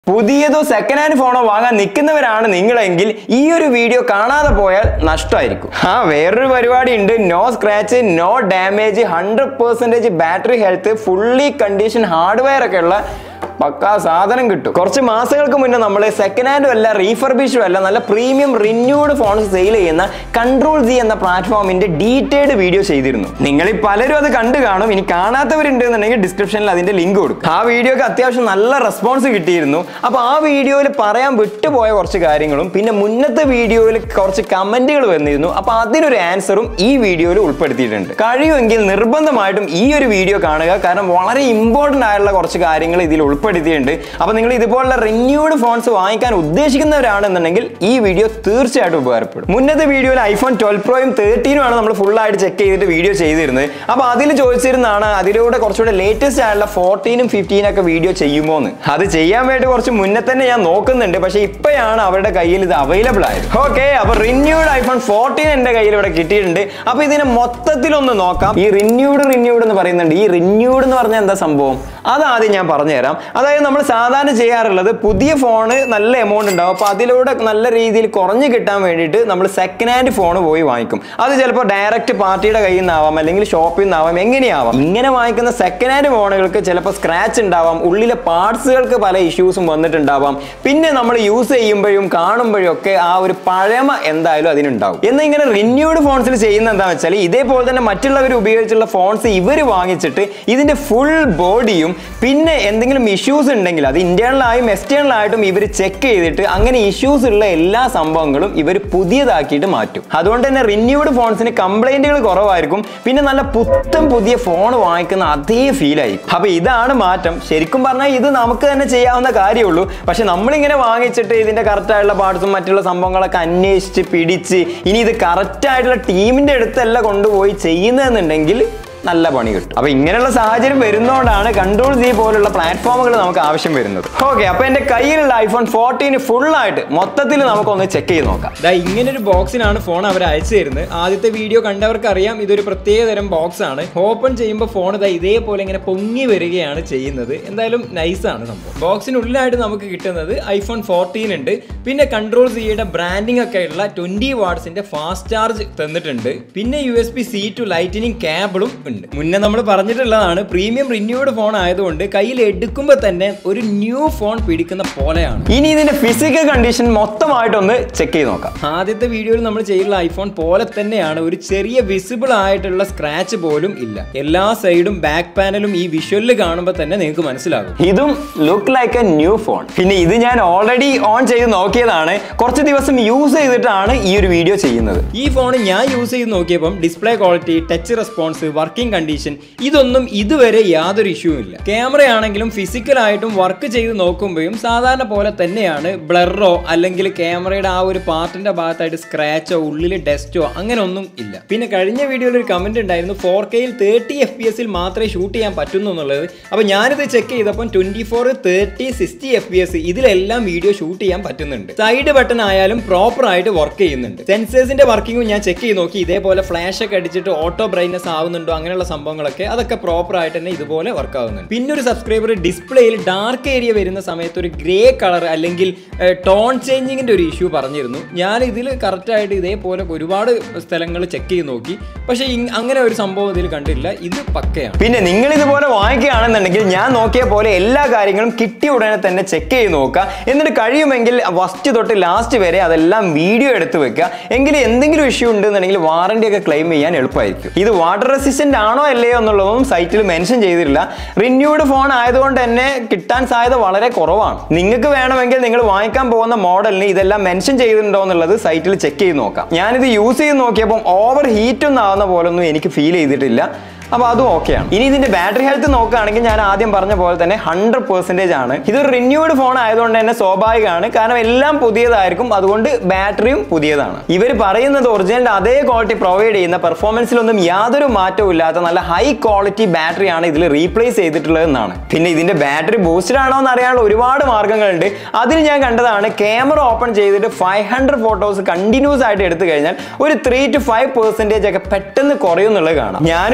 പുതിയതോ second hand ഫോണോ വാങ്ങാൻ നിൽക്കുന്നവരാണ് നിങ്ങളെങ്കിൽ ഈ ഒരു വീഡിയോ കാണാതെ പോയാൽ നഷ്ടമായിരിക്കും ആ വേറൊരു പരിപാടി ഉണ്ട് no scratch no damage hundred percentage battery health fully condition hardware ഒക്കെ ഉള്ള പക്കാ സാധനം കിട്ടും കുറച്ച് മാസങ്ങൾക്ക് മുന്നേ നമ്മൾ സെക്കൻഡ് ഹാൻഡും അല്ല റീഫർബിഷും അല്ല നല്ല പ്രീമിയം റിന്യൂഡ് ഫോൺസ് സെയിൽ ചെയ്യുന്ന കൺട്രോൾ ജി എന്ന പ്ലാറ്റ്ഫോമിന്റെ ഡീറ്റെയിൽഡ് വീഡിയോ ചെയ്തിരുന്നു നിങ്ങൾ ഈ പലരും അത് കണ്ടു കാണും ഇനി കാണാത്തവരുണ്ട് എന്നുണ്ടെങ്കിൽ ഡിസ്ക്രിപ്ഷനിൽ അതിന്റെ ലിങ്ക് കൊടുക്കും ആ വീഡിയോക്ക് അത്യാവശ്യം നല്ല റെസ്പോൺസ് കിട്ടിയിരുന്നു അപ്പൊ ആ വീഡിയോയിൽ പറയാൻ വിട്ടുപോയ കുറച്ച് കാര്യങ്ങളും പിന്നെ മുന്നത്തെ വീഡിയോയിൽ കുറച്ച് കമന്റുകൾ വന്നിരുന്നു അപ്പൊ അതിനൊരു ആൻസറും ഈ വീഡിയോയിൽ ഉൾപ്പെടുത്തിയിട്ടുണ്ട് കഴിയുമെങ്കിൽ നിർബന്ധമായിട്ടും ഈ ഒരു വീഡിയോ കാണുക കാരണം വളരെ ഇമ്പോർട്ടന്റ് ആയിട്ടുള്ള കുറച്ച് കാര്യങ്ങൾ ഇതിൽ ഉൾപ്പെടുത്തിയിട്ടുണ്ട് അപ്പൊ നിങ്ങൾ ഇതുപോലുള്ള റിന്യൂഡ് ഫോൺസ് വാങ്ങിക്കാൻ ഉദ്ദേശിക്കുന്നവരാണെന്നുണ്ടെങ്കിൽ ഈ വീഡിയോ തീർച്ചയായിട്ടും ഉപകാരപ്പെടും മുന്നത്തെ വീഡിയോയിൽ ഐഫോൺ ട്വൽവ് പ്രോയും തേർട്ടീനും ആണ് നമ്മൾ ഫുൾ ആയിട്ട് ചെക്ക് ചെയ്തിട്ട് വീഡിയോ ചെയ്തിരുന്നത് അപ്പൊ അതിൽ ചോദിച്ചിരുന്നതാണ് അതിലൂടെ കുറച്ചുകൂടെ ലേറ്റസ്റ്റ് ആയിട്ടുള്ള ഫോർട്ടീനും ഫിഫ്റ്റീനും ഒക്കെ വീഡിയോ ചെയ്യുമോ എന്ന് അത് ചെയ്യാൻ വേണ്ടി കുറച്ച് മുന്നേ തന്നെ ഞാൻ നോക്കുന്നുണ്ട് പക്ഷെ ഇപ്പോഴാണ് അവരുടെ കയ്യിൽ ഇത് അവൈലബിൾ ആയത് ഓക്കെ അപ്പൊ റിന്യൂഡ് ഐഫോൺ ഫോർട്ടീൻ എന്റെ കയ്യിൽ ഇവിടെ കിട്ടിയിട്ടുണ്ട് അപ്പൊ ഇതിനെ മൊത്തത്തിലൊന്ന് നോക്കാം ഈ റിന്യൂഡ് റിന്യൂഡ് എന്ന് പറയുന്നുണ്ട് ഈ റിന്യൂഡ് എന്ന് പറഞ്ഞാൽ എന്താ സംഭവം അതാദ്യം ഞാൻ പറഞ്ഞുതരാം അതായത് നമ്മൾ സാധാരണ ചെയ്യാറുള്ളത് പുതിയ ഫോണ് നല്ല എമൗണ്ട് ഉണ്ടാവും അപ്പോൾ അതിലൂടെ നല്ല രീതിയിൽ കുറഞ്ഞു കിട്ടാൻ വേണ്ടിയിട്ട് നമ്മൾ സെക്കൻഡ് ഹാൻഡ് ഫോൺ പോയി വാങ്ങിക്കും അത് ചിലപ്പോൾ ഡയറക്റ്റ് പാർട്ടിയുടെ കയ്യിൽ നിന്നാവാം അല്ലെങ്കിൽ ഷോപ്പിൽ നിന്നാവാം എങ്ങനെയാവാം ഇങ്ങനെ വാങ്ങിക്കുന്ന സെക്കൻഡ് ഹാൻഡ് ഫോണുകൾക്ക് ചിലപ്പോൾ സ്ക്രാച്ച് ഉണ്ടാവാം ഉള്ളിലെ പാർട്സുകൾക്ക് പല ഇഷ്യൂസും വന്നിട്ടുണ്ടാവാം പിന്നെ നമ്മൾ യൂസ് ചെയ്യുമ്പോഴും കാണുമ്പോഴും ഒക്കെ ആ ഒരു പഴമ എന്തായാലും അതിനുണ്ടാവും എന്നാൽ ഇങ്ങനെ റിന്യൂഡ് ഫോൺസിൽ ചെയ്യുന്ന എന്താണെന്ന് വെച്ചാൽ ഇതേപോലെ തന്നെ മറ്റുള്ളവർ ഉപയോഗിച്ചുള്ള ഫോൺസ് ഇവർ വാങ്ങിച്ചിട്ട് ഇതിന്റെ ഫുൾ ബോഡിയും പിന്നെ എന്തെങ്കിലും ഇഷ്യൂസ് ഉണ്ടെങ്കിൽ അത് ഇന്റേണലായും എക്സ്റ്റേണൽ ആയിട്ടും ഇവർ ചെക്ക് ചെയ്തിട്ട് അങ്ങനെ ഇഷ്യൂസ് ഉള്ള എല്ലാ സംഭവങ്ങളും ഇവർ പുതിയതാക്കിയിട്ട് മാറ്റും അതുകൊണ്ട് തന്നെ റിന്യൂഡ് ഫോൺസിന് കംപ്ലൈന്റുകൾ കുറവായിരിക്കും പിന്നെ നല്ല പുത്തൻ പുതിയ ഫോൺ വാങ്ങിക്കുന്ന അതേ ഫീൽ ആയിരിക്കും അപ്പൊ ഇതാണ് മാറ്റം ശരിക്കും പറഞ്ഞാൽ ഇത് നമുക്ക് തന്നെ ചെയ്യാവുന്ന കാര്യമുള്ളൂ പക്ഷെ നമ്മളിങ്ങനെ വാങ്ങിച്ചിട്ട് ഇതിന്റെ കറക്റ്റ് ആയിട്ടുള്ള പാർട്സും മറ്റുള്ള സംഭവങ്ങളൊക്കെ അന്വേഷിച്ച് പിടിച്ച് ഇനി ഇത് കറക്റ്റ് ആയിട്ടുള്ള ടീമിന്റെ അടുത്തല്ല കൊണ്ടുപോയി ചെയ്യുന്നതെന്നുണ്ടെങ്കിൽ നല്ല പണി കിട്ടും അപ്പൊ ഇങ്ങനെയുള്ള സാഹചര്യം വരുന്നതുകൊണ്ടാണ് കൺട്രോൾ ജി പോലുള്ള പ്ലാറ്റ്ഫോമുകൾ നമുക്ക് ആവശ്യം വരുന്നത് ഓക്കെ അപ്പൊ എന്റെ കയ്യിലുള്ള ഐഫോൺ ഫോർട്ടീന് ഫുൾ ആയിട്ട് മൊത്തത്തിൽ നമുക്കൊന്ന് ചെക്ക് ചെയ്ത് നോക്കാം ദാ ഇങ്ങനൊരു ബോക്സിനാണ് ഫോൺ അവർ അയച്ചു തരുന്നത് ആദ്യത്തെ വീഡിയോ കണ്ടവർക്ക് അറിയാം ഇതൊരു പ്രത്യേക തരം ബോക്സ് ആണ് ഓപ്പൺ ചെയ്യുമ്പോൾ ഫോൺ ഇതാ ഇതേപോലെ ഇങ്ങനെ പൊങ്ങി വരികയാണ് ചെയ്യുന്നത് എന്തായാലും നൈസാണ് സംഭവം ബോക്സിനുള്ളിലായിട്ട് നമുക്ക് കിട്ടുന്നത് ഐഫോൺ ഫോർട്ടീൻ ഉണ്ട് പിന്നെ കൺട്രോൾ സിയുടെ ബ്രാൻഡിംഗ് ഒക്കെ ഉള്ള ട്വന്റി വാട്ട്സിന്റെ ഫാസ്റ്റ് ചാർജ് തന്നിട്ടുണ്ട് പിന്നെ U S B C to lightning കേബിളും ഉണ്ട് മുന്നേ നമ്മൾ പറഞ്ഞിട്ടുള്ളതാണ് പ്രീമിയം റിന്യൂഡ് ഫോൺ ആയതുകൊണ്ട് കയ്യിൽ എടുക്കുമ്പോൾ തന്നെ ഒരു ന്യൂ ഫോൺ പിടിക്കുന്ന പോലെയാണ് ഇനി ഇതിന്റെ ഫിസിക്കൽ കണ്ടീഷൻ മൊത്തമായിട്ടൊന്ന് ചെക്ക് ചെയ്ത് നോക്കാം ആദ്യത്തെ വീഡിയോയിൽ നമ്മൾ ചെയ്യുന്ന ഐഫോൺ പോലെ തന്നെയാണ് ഒരു ചെറിയ വിസിബിൾ ആയിട്ടുള്ള സ്ക്രാച്ച് പോലും ഇല്ല എല്ലാ സൈഡും ബാക്ക് പാനലും ഈ വിഷ്വലിൽ കാണുമ്പോൾ തന്നെ നിങ്ങൾക്ക് മനസ്സിലാകും ഇതും look like a new phone പിന്നെ ഇത് ഞാൻ ഓൾറെഡി ഓൺ ചെയ്ത് നോക്കിയതാണ് കുറച്ച് ദിവസം യൂസ് ചെയ്തിട്ടാണ് ഈ ഒരു വീഡിയോ ചെയ്യുന്നത് ഈ ഫോൺ ഞാൻ യൂസ് ചെയ്ത് നോക്കിയപ്പം display quality touch response working condition ഇതൊന്നും ഇതുവരെ യാതൊരു ഇഷ്യൂ ഇല്ല ക്യാമറ ആണെങ്കിലും ഫിസിക്കലായിട്ടും വർക്ക് ചെയ്ത് നോക്കുമ്പോഴും സാധാരണ പോലെ തന്നെയാണ് ബ്ലറോ അല്ലെങ്കിൽ ക്യാമറയുടെ ആ ഒരു പാർട്ടിന്റെ ഭാഗത്തായിട്ട് സ്ക്രാച്ചോ ഉള്ളിൽ ഡസ്റ്റോ അങ്ങനെ ഒന്നും ഇല്ല പിന്നെ കഴിഞ്ഞ വീഡിയോയിൽ ഒരു കമന്റ് ഉണ്ടായിരുന്നു ഫോർ കെയിൽ തേർട്ടി എഫ് പി എസിൽ മാത്രമേ ഷൂട്ട് ചെയ്യാൻ പറ്റുന്നു എന്നുള്ളത് അപ്പോൾ ഞാനിത് ചെക്ക് ചെയ്തപ്പോൾ twenty four thirty sixty F P S ഇതിലെല്ലാം വീഡിയോ ഷൂട്ട് ചെയ്യാൻ പറ്റുന്നുണ്ട് സൈഡ് ബട്ടൺ ആയാലും പ്രോപ്പർ ആയിട്ട് വർക്ക് ചെയ്യുന്നുണ്ട് സെൻസേഴ്സിന്റെ വർക്കിംഗും ഞാൻ ചെക്ക് ചെയ്ത് നോക്കി ഇതേപോലെ ഫ്ലാഷ് ഒക്കെ അടിച്ചിട്ട് ഓട്ടോ ബ്രൈറ്റ്നസ് ആവുന്നുണ്ടോ അങ്ങനെയുള്ള സംഭവങ്ങളൊക്കെ അതൊക്കെ പ്രോപ്പർ ആയിട്ട് തന്നെ ഇതുപോലെ വർക്ക് ആവുന്നുണ്ട് പിന്നെ ഒരു സബ്സ്ക്രൈബർ ഡിസ്പ്ലേയിൽ ഡാർക്ക് ഏരിയ വരുന്ന സമയത്ത് ഒരു ഗ്രേ കളർ അല്ലെങ്കിൽ ടോൺ ചേഞ്ചിങ്ങിന്റെ ഒരു ഇഷ്യൂ പറഞ്ഞിരുന്നു ഞാൻ ഇതിൽ കറക്റ്റ് ആയിട്ട് ഇതേപോലെ ഒരുപാട് സ്ഥലങ്ങൾ ചെക്ക് ചെയ്ത് നോക്കി പക്ഷേ ഇങ്- അങ്ങനെ ഒരു സംഭവം ഇതിൽ കണ്ടില്ല ഇത് പക്കയാണ് പിന്നെ നിങ്ങൾ ഇതുപോലെ വാങ്ങിക്കുകയാണെന്നുണ്ടെങ്കിൽ ഞാൻ നോക്കിയ പോലെ എല്ലാ കാര്യങ്ങളും കിട്ടിയ ഉടനെ തന്നെ ചെക്ക് ചെയ്ത് നോക്കുക എന്നിട്ട് കഴിയുമെങ്കിൽ ഫസ്റ്റ് തൊട്ട് ലാസ്റ്റ് വരെ അതെല്ലാം വീഡിയോ എടുത്ത് വെക്കുക എങ്കിൽ എന്തെങ്കിലും ഇഷ്യൂ ഉണ്ടെന്നുണ്ടെങ്കിൽ വാറണ്ടി ഒക്കെ ക്ലെയിം ചെയ്യാൻ എളുപ്പമായിരിക്കും ഇത് വാട്ടർ റെസിസ്റ്റന്റ് ആണോ അല്ലയോ എന്നുള്ളതൊന്നും സൈറ്റിൽ മെൻഷൻ ചെയ്തിട്ടില്ല റിന്യൂഡ് ഫോൺ ആയതുകൊണ്ട് തന്നെ കിട്ടാൻ സാധ്യത വളരെ കുറവാണ് നിങ്ങൾക്ക് വേണമെങ്കിൽ നിങ്ങൾ വാങ്ങിക്കാൻ പോകുന്ന മോഡലിന് ഇതെല്ലാം മെൻഷൻ ചെയ്തിട്ടുണ്ടോ എന്നുള്ളത് സൈറ്റിൽ ചെക്ക് ചെയ്ത് നോക്കാം ഞാനിത് യൂസ് ചെയ്ത് നോക്കിയപ്പോൾ ഓവർ ഹീറ്റ് ഒന്നും ആവുന്ന പോലൊന്നും എനിക്ക് ഫീൽ ചെയ്തിട്ടില്ല അപ്പോൾ അതും ഓക്കെയാണ് ഇനി ഇതിന്റെ ബാറ്ററി ഹെൽത്ത് നോക്കുകയാണെങ്കിൽ ഞാൻ ആദ്യം പറഞ്ഞ പോലെ തന്നെ ഹൺഡ്രഡ് പെർസെൻറ്റേജ് ആണ് ഇതൊരു റിന്യൂഡ് ഫോൺ ആയതുകൊണ്ട് തന്നെ സ്വാഭാവികമാണ് കാരണം എല്ലാം പുതിയതായിരിക്കും അതുകൊണ്ട് ബാറ്ററിയും പുതിയതാണ് ഇവർ പറയുന്നത് ഒറിജിനലിന്റെ അതേ ക്വാളിറ്റി പ്രൊവൈഡ് ചെയ്യുന്ന പെർഫോമൻസിലൊന്നും യാതൊരു മാറ്റവും ഇല്ലാത്ത നല്ല ഹൈ ക്വാളിറ്റി ബാറ്ററിയാണ് ഇതിൽ റീപ്ലേസ് ചെയ്തിട്ടുള്ളതെന്നാണ് പിന്നെ ഇതിന്റെ ബാറ്ററി ബൂസ്റ്റഡ് ആണോ എന്ന് അറിയാനുള്ള ഒരുപാട് മാർഗ്ഗങ്ങളുണ്ട് അതിൽ ഞാൻ കണ്ടതാണ് ക്യാമറ ഓപ്പൺ ചെയ്തിട്ട് ഫൈവ് ഹൺഡ്രഡ് ഫോട്ടോസ് കണ്ടിന്യൂസ് ആയിട്ട് എടുത്തു കഴിഞ്ഞാൽ ഒരു ത്രീ ടു ഫൈവ് പെർസെൻറ്റേജ് ഒക്കെ പെട്ടെന്ന് കുറയും എന്നുള്ളത് കാണാം ഞാനും ഇതിൽ അതുപോലെ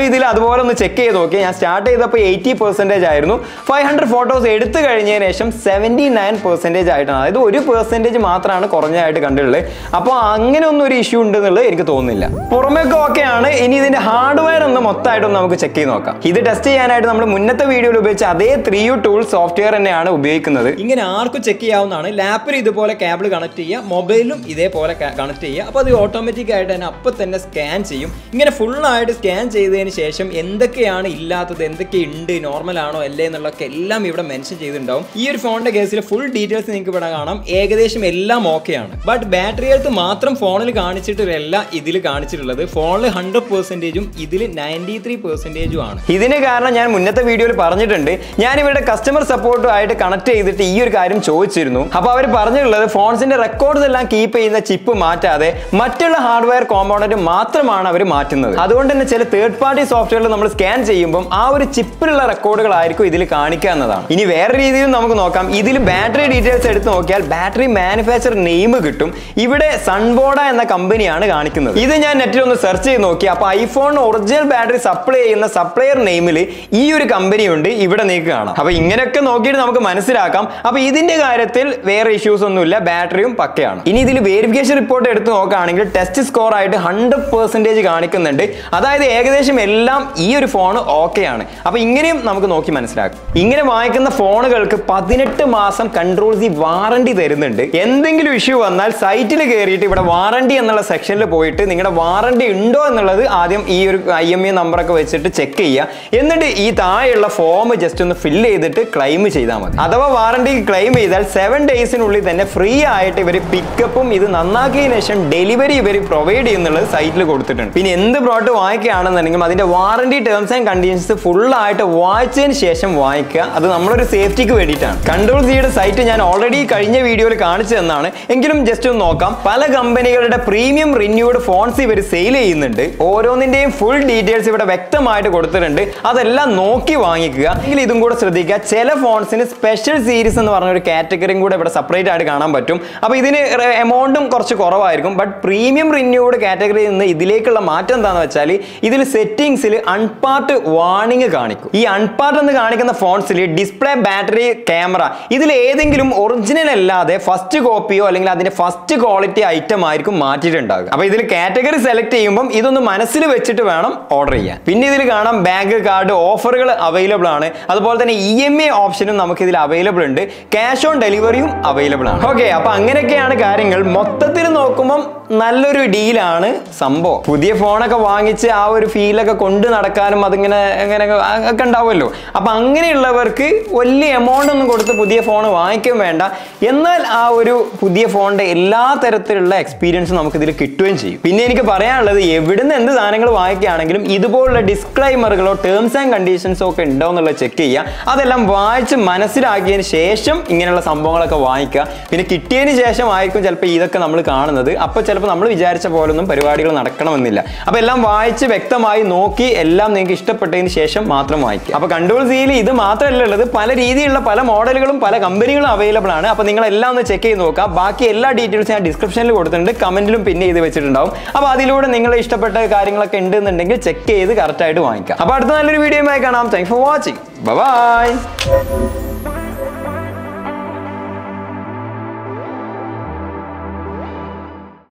നല്ലപോലെ ഒന്ന് ചെക്ക് ചെയ്ത് നോക്കി ഞാൻ സ്റ്റാർട്ട് ചെയ്തപ്പോൾ എയ്റ്റി പെർസെൻറ്റേജ് ആയിരുന്നു ഫൈവ് ഹൺഡ്രഡ് ഫോട്ടോസ് എടുത്തു കഴിഞ്ഞതിന് ശേഷം സെവൻറ്റി നയൻ പെർസെൻറ്റേജ് ആയിട്ടാണ് അതായത് ഒരു പെർസെൻറ്റേജ് മാത്രമാണ് കുറഞ്ഞതായിട്ട് കണ്ടിട്ടുള്ളത് അപ്പോൾ അങ്ങനെ ഒന്നും ഒരു ഇഷ്യൂ ഉണ്ടെന്നുള്ളത് എനിക്ക് തോന്നുന്നില്ല പുറമേക്ക് ഓക്കെയാണ് ഇനി ഇതിന്റെ ഹാർഡ്വെയർ ഒന്ന് മൊത്തമായിട്ടൊന്ന് നമുക്ക് ചെക്ക് ചെയ്ത് നോക്കാം ഇത് ടെസ്റ്റ് ചെയ്യാനായിട്ട് നമ്മൾ മുന്നത്തെ വീഡിയോയിൽ ഉപയോഗിച്ച അതേ ത്രീ യു ടൂൾ സോഫ്റ്റ്വെയർ തന്നെയാണ് ഉപയോഗിക്കുന്നത് ഇങ്ങനെ ആർക്കും ചെക്ക് ചെയ്യാവുന്നതാണ് ലാപ്പിൽ ഇതുപോലെ കേബിൾ കണക്ട് ചെയ്യുക മൊബൈലും ഇതേപോലെ കണക്ട് ചെയ്യുക അപ്പോൾ അത് ഓട്ടോമാറ്റിക് ആയിട്ട് തന്നെ അപ്പം തന്നെ സ്കാൻ ചെയ്യും ഇങ്ങനെ ഫുള്ളായിട്ട് സ്കാൻ ചെയ്തതിന് ശേഷം എന്തൊക്കെയാണ് ഇല്ലാത്തത് എന്തൊക്കെ ഉണ്ട് നോർമൽ ആണോ അല്ലേ എന്നുള്ളതൊക്കെ എല്ലാം ഇവിടെ മെൻഷൻ ചെയ്തിട്ടുണ്ടാവും ഈ ഒരു ഫോണിന്റെ കേസിൽ ഫുൾ ഡീറ്റെയിൽസ് നിങ്ങൾക്ക് ഇവിടെ കാണാം ഏകദേശം എല്ലാം ഓക്കെയാണ് ബട്ട് ബാറ്ററി ഹെൽത്ത് മാത്രം ഫോണിൽ കാണിച്ചിട്ടില്ല ഇതിൽ കാണിച്ചിട്ടുള്ളത് ഫോണിൽ ഹൺഡ്രഡ് പെർസെൻറ്റേജും ഇതിൽ നയൻറ്റി ത്രീ പെർസെൻറ്റേജും ആണ് ഇതിന് കാരണം ഞാൻ മുന്നത്തെ വീഡിയോയിൽ പറഞ്ഞിട്ടുണ്ട് ഞാൻ ഇവിടെ കസ്റ്റമർ സപ്പോർട്ടുമായിട്ട് കണക്ട് ചെയ്തിട്ട് ഈ ഒരു കാര്യം ചോദിച്ചിരുന്നു അപ്പോൾ അവർ പറഞ്ഞിട്ടുള്ളത് ഫോൺസിന്റെ റെക്കോർഡ്സ് എല്ലാം കീപ്പ് ചെയ്യുന്ന ചിപ്പ് മാറ്റാതെ മറ്റുള്ള ഹാർഡ്വെയർ കോമ്പോണന്റ് മാത്രമാണ് അവർ മാറ്റുന്നത് അതുകൊണ്ട് തന്നെ ചില തേർഡ് പാർട്ടി സോഫ്റ്റ്വെയറിൽ നമ്മൾ സ്കാൻ ചെയ്യുമ്പോൾ ആ ഒരു ചിപ്പിലുള്ള റെക്കോർഡുകളായിരിക്കും ഇതിൽ കാണിക്കുക എന്നതാണ് ഇനി വേറെ രീതിയിൽ നമുക്ക് നോക്കാം ഇതിൽ ബാറ്ററി ഡീറ്റെയിൽസ് എടുത്ത് നോക്കിയാൽ ബാറ്ററി മാനുഫാക്ചർ നെയിം കിട്ടും ഇവിടെ സൺബോഡ എന്ന കമ്പനിയാണ് കാണിക്കുന്നത് ഇത് ഞാൻ നെറ്റിൽ ഒന്ന് സെർച്ച് ചെയ്ത് നോക്കി അപ്പോൾ ഐഫോൺ ഒറിജിനൽ ബാറ്ററി സപ്ലൈ ചെയ്യുന്ന സപ്ലയർ നെയിമിൽ ഈ ഒരു കമ്പനി ഉണ്ട് ഇവിടെ നിങ്ങൾക്ക് കാണാം അപ്പോൾ ഇങ്ങനെയൊക്കെ നോക്കിയിട്ട് നമുക്ക് മനസ്സിലാക്കാം അപ്പോൾ ഇതിന്റെ കാര്യത്തിൽ വേറെ ഇഷ്യൂസ് ഒന്നുമില്ല ബാറ്ററിയും പക്കയാണ് ഇനി ഇതിൽ വേരിഫിക്കേഷൻ റിപ്പോർട്ട് എടുത്ത് നോക്കുകയാണെങ്കിൽ ടെസ്റ്റ് സ്കോർ ആയിട്ട് ഹൺഡ്രഡ് പെർസെൻറ്റേജ് കാണിക്കുന്നുണ്ട് അതായത് ഏകദേശം എല്ലാം ഈ ഒരു ഫോൺ ഓക്കെയാണ് അപ്പോൾ ഇങ്ങനെയും നമുക്ക് നോക്കി മനസ്സിലാക്കാം ഇങ്ങനെ വാങ്ങിക്കുന്ന ഫോണുകൾക്ക് പതിനെട്ട് മാസം കൺട്രോൾ സി വാറണ്ടി തരുന്നുണ്ട് എന്തെങ്കിലും ഇഷ്യൂ വന്നാൽ സൈറ്റിൽ കയറിയിട്ട് ഇവിടെ വാറണ്ടി എന്നുള്ള സെക്ഷനിൽ പോയിട്ട് നിങ്ങളുടെ വാറണ്ടി ഉണ്ടോ എന്നുള്ളത് ആദ്യം ഈ ഒരു ഐ എം ഇ നമ്പറൊക്കെ വെച്ചിട്ട് ചെക്ക് ചെയ്യുക എന്നിട്ട് ഈ താഴെയുള്ള ഫോം ജസ്റ്റ് ഒന്ന് ഫില്ല് ചെയ്തിട്ട് ക്ലെയിം ചെയ്താൽ മതി അഥവാ വാറണ്ടി ക്ലെയിം ചെയ്താൽ സെവൻ ഡേയ്സിനുള്ളിൽ തന്നെ ഫ്രീ ആയിട്ട് ഇവർ പിക്കപ്പും ഇത് നന്നാക്കിയതിനു ശേഷം ഡെലിവറി ഇവർ പ്രൊവൈഡ് ചെയ്യുന്നുള്ളത് സൈറ്റിൽ കൊടുത്തിട്ടുണ്ട് പിന്നെ എന്ത് പ്രോഡക്റ്റ് വാങ്ങിക്കുകയാണെന്നുണ്ടെങ്കിലും അതിന്റെ warranty terms and conditions full ആയിട്ട് വായിച്ചതിന് ശേഷം വാങ്ങിക്കുക അത് നമ്മളൊരു സേഫ്റ്റിക്ക് വേണ്ടിയിട്ടാണ് കൺട്രോൾ സിയുടെ സൈറ്റ് ഞാൻ ഓൾറെഡി കഴിഞ്ഞ വീഡിയോയിൽ കാണിച്ചു തന്നാണ് എങ്കിലും ജസ്റ്റ് ഒന്ന് നോക്കാം പല കമ്പനികളുടെ പ്രീമിയം റിന്യൂഡ് ഫോൺസ് ഇവർ സെയിൽ ചെയ്യുന്നുണ്ട് ഓരോന്നിന്റെയും ഫുൾ ഡീറ്റെയിൽസ് ഇവിടെ വ്യക്തമായിട്ട് കൊടുത്തിട്ടുണ്ട് അതെല്ലാം നോക്കി വാങ്ങിക്കുക എങ്കിൽ ഇതും കൂടെ ശ്രദ്ധിക്കുക ചില ഫോൺസിന് സ്പെഷ്യൽ സീരീസ് എന്ന് പറഞ്ഞ ഒരു കാറ്റഗറിയും കൂടെ ഇവിടെ സെപ്പറേറ്റ് ആയിട്ട് കാണാൻ പറ്റും അപ്പോൾ ഇതിന് എമൗണ്ടും കുറച്ച് കുറവായിരിക്കും ബട്ട് പ്രീമിയം റിന്യൂഡ് കാറ്റഗറിയിൽ നിന്ന് ഇതിലേക്കുള്ള മാറ്റം എന്താണെന്ന് വെച്ചാൽ ഇതിൽ സെറ്റിംഗ്സിൽ അൺപാർട്ട് വാർണിംഗ് കാണിക്കും ഈ അൺപാർട്ട് എന്ന് കാണിക്കുന്ന ഫോൺസിൽ ഡിസ്പ്ലേ ബാറ്ററി ക്യാമറ ഇതിൽ ഏതെങ്കിലും ഒറിജിനൽ അല്ലാതെ ഫസ്റ്റ് കോപ്പിയോ അല്ലെങ്കിൽ അതിന്റെ ഫസ്റ്റ് ക്വാളിറ്റി ഐറ്റം ആയിരിക്കും മാറ്റിയിട്ടുണ്ടാകുക അപ്പോൾ ഇതിൽ കാറ്റഗറി സെലക്ട് ചെയ്യുമ്പോൾ ഇതൊന്ന് മനസ്സിൽ വെച്ചിട്ട് വേണം ഓർഡർ ചെയ്യാൻ പിന്നെ ഇതിൽ കാണാം ബാങ്ക് കാർഡ് ഓഫറുകൾ അവൈലബിൾ ആണ് അതുപോലെ തന്നെ ഇ എം ഐ ഓപ്ഷനും നമുക്ക് ഇതിൽ അവൈലബിൾ ഉണ്ട് ക്യാഷ് ഓൺ ഡെലിവറിയും അവൈലബിൾ ആണ് ഓക്കെ അപ്പൊ അങ്ങനെയൊക്കെയാണ് കാര്യങ്ങൾ മൊത്തത്തിൽ നോക്കുമ്പോൾ നല്ലൊരു ഡീലാണ് സംഭവം പുതിയ ഫോണൊക്കെ വാങ്ങിച്ച് ആ ഒരു ഫീലൊക്കെ കൊണ്ട് നടക്കാനും അതിങ്ങനെ അങ്ങനെ ഒക്കെ ഉണ്ടാവുമല്ലോ അപ്പൊ അങ്ങനെയുള്ളവർക്ക് വലിയ എമൗണ്ട് ഒന്നും കൊടുത്ത് പുതിയ ഫോൺ വാങ്ങിക്കുകയും വേണ്ട എന്നാൽ ആ ഒരു പുതിയ ഫോണിന്റെ എല്ലാ തരത്തിലുള്ള എക്സ്പീരിയൻസും നമുക്ക് ഇതിൽ കിട്ടുകയും ചെയ്യും പിന്നെ എനിക്ക് പറയാനുള്ളത് എവിടുന്ന് എന്ത് സാധനങ്ങൾ വാങ്ങിക്കുകയാണെങ്കിലും ഇതുപോലുള്ള ഡിസ്ക്ലൈമറുകളോ ടേംസ് ആൻഡ് കണ്ടീഷൻസോ ഒക്കെ ഉണ്ടോ എന്നുള്ളത് ചെക്ക് ചെയ്യുക അതെല്ലാം വായിച്ച് മനസ്സിലാക്കിയതിന് ശേഷം ഇങ്ങനെയുള്ള സംഭവങ്ങളൊക്കെ വാങ്ങിക്കുക പിന്നെ കിട്ടിയതിന് ശേഷം ആയിരിക്കും ചിലപ്പോൾ ഇതൊക്കെ നമ്മൾ കാണുന്നത് അപ്പോൾ ചിലപ്പോൾ നമ്മൾ വിചാരിച്ച പോലൊന്നും പരിപാടികൾ നടക്കണമെന്നില്ല അപ്പോൾ എല്ലാം വായിച്ച് വ്യക്തമായി നോക്കി എല്ലാം നിങ്ങൾക്ക് ഇഷ്ടപ്പെട്ടതിന് ശേഷം മാത്രം വായിക്കുക അപ്പോൾ കൺട്രോൾ സിയിൽ ഇത് മാത്രമല്ല ഉള്ളത് പല രീതിയിലുള്ള പല മോഡലുകളും പല കമ്പനികളും അവൈലബിൾ ആണ് അപ്പോൾ നിങ്ങൾ എല്ലാം ഒന്ന് ചെക്ക് ചെയ്ത് നോക്കുക ബാക്കി എല്ലാ ഡീറ്റെയിൽസും ഞാൻ ഡിസ്ക്രിപ്ഷനിൽ കൊടുത്തിട്ടുണ്ട് കമന്റിലും പിന്നെ ചെയ്ത് വെച്ചിട്ടുണ്ടാവും അപ്പോൾ അതിലൂടെ നിങ്ങൾ ഇഷ്ടപ്പെട്ട കാര്യങ്ങളൊക്കെ ഉണ്ടെന്നുണ്ടെങ്കിൽ ചെക്ക് ചെയ്ത് കറക്റ്റായിട്ട് വാങ്ങിക്കാം അപ്പോൾ അടുത്ത നല്ലൊരു വീഡിയോയുമായി കാണാം താങ്ക്സ് ഫോർ വാച്ചിങ് ബൈ